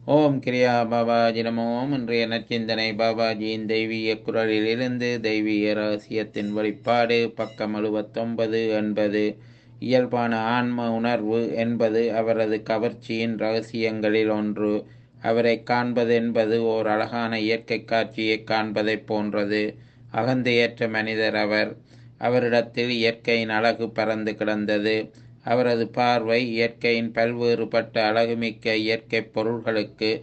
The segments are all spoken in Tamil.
ஓம் கிரியா பாபாஜி நமோ இன்றைய நற்சிந்தனை பாபாஜியின் தெய்வீக குரலிலிருந்து தெய்வீக ரகசியத்தின் வெளிப்பாடு பக்கம் எழுபத்தொன்பது என்பது இயல்பான ஆன்ம உணர்வு என்பது அவரது கவர்ச்சியின் ரகசியங்களில் ஒன்று அவரை காண்பது என்பது ஓர் அழகான இயற்கை காட்சியை காண்பதைப் போன்றது அகந்தையற்ற மனிதர் அவர் அவரிடத்தில் இயற்கையின் அழகு பறந்து கிடந்தது அவரது பார்வை இயற்கையின் பல்வேறுபட்ட அழகுமிக்க இயற்கை பொருள்களுக்கு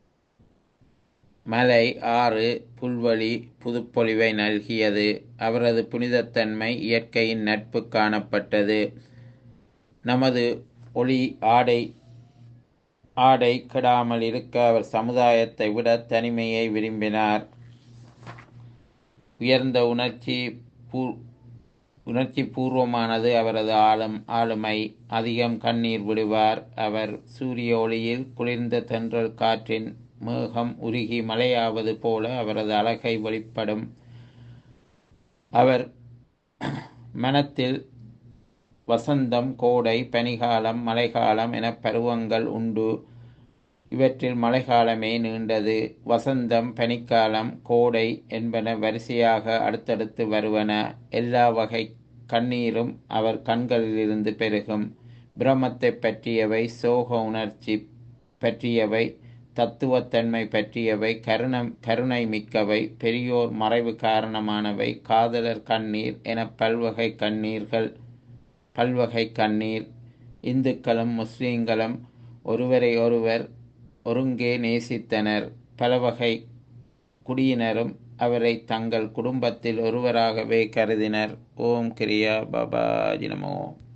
மலை ஆறு புல்வெளி புதுப்பொலிவை நல்கியது அவரது புனிதத்தன்மை இயற்கையின் நட்பு காணப்பட்டது நமது ஒளி ஆடை ஆடை கெடாமல் இருக்க அவர் சமுதாயத்தை விட தனிமையை விரும்பினார் உயர்ந்த உணர்ச்சி பூ உணர்ச்சி பூர்வமானது அவரது ஆளும் ஆளுமை அதிகம் கண்ணீர் விடுவார் அவர் சூரிய ஒளியில் குளிர்ந்த தென்றல் காற்றின் மேகம் உருகி மழையாவது போல அவரது அழகை வெளிப்படும் அவர் மனத்தில் வசந்தம் கோடை பனிகாலம் மழைக்காலம் என பருவங்கள் உண்டு இவற்றில் மழைக்காலமே நீண்டது வசந்தம் பனிக்காலம் கோடை என்பன வரிசையாக அடுத்தடுத்து வருவன எல்லா வகை கண்ணீரும் அவர் கண்களிலிருந்து பெருகும் பிரமத்தை பற்றியவை சோக உணர்ச்சி பற்றியவை தத்துவத்தன்மை பற்றியவை கருண கருணை மிக்கவை பெரியோர் மறைவு காரணமானவை காதலர் கண்ணீர் என பல்வகை கண்ணீர்கள் பல்வகை கண்ணீர் இந்துக்களும் முஸ்லீம்களும் ஒருவரை ஒருவர் ஒருங்கே நேசித்தனர் பல வகை குடியினரும் அவரை தங்கள் குடும்பத்தில் ஒருவராகவே கருதினர் ஓம் கிரியா பாபாஜி நமோ